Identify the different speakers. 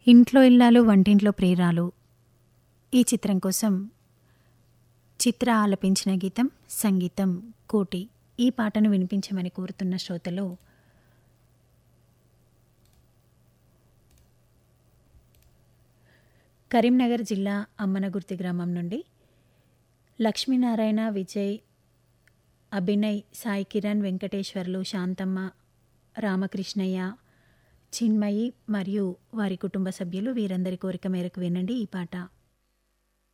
Speaker 1: ఇంట్లో ఇల్లాలు వంటింట్లో ప్రియురాలు ఈ చిత్రం కోసం చిత్ర ఆలపించిన గీతం సంగీతం కోటి ఈ పాటను వినిపించమని కోరుతున్న శ్రోతలు కరీంనగర్ జిల్లా అమ్మనగుర్తి గ్రామం నుండి లక్ష్మీనారాయణ విజయ్ అభినయ్ సాయి కిరణ్ వెంకటేశ్వర్లు శాంతమ్మ రామకృష్ణయ్య చిన్మయి మరియు వారి కుటుంబ సభ్యులు వీరందరి కోరిక మేరకు వినండి ఈ పాట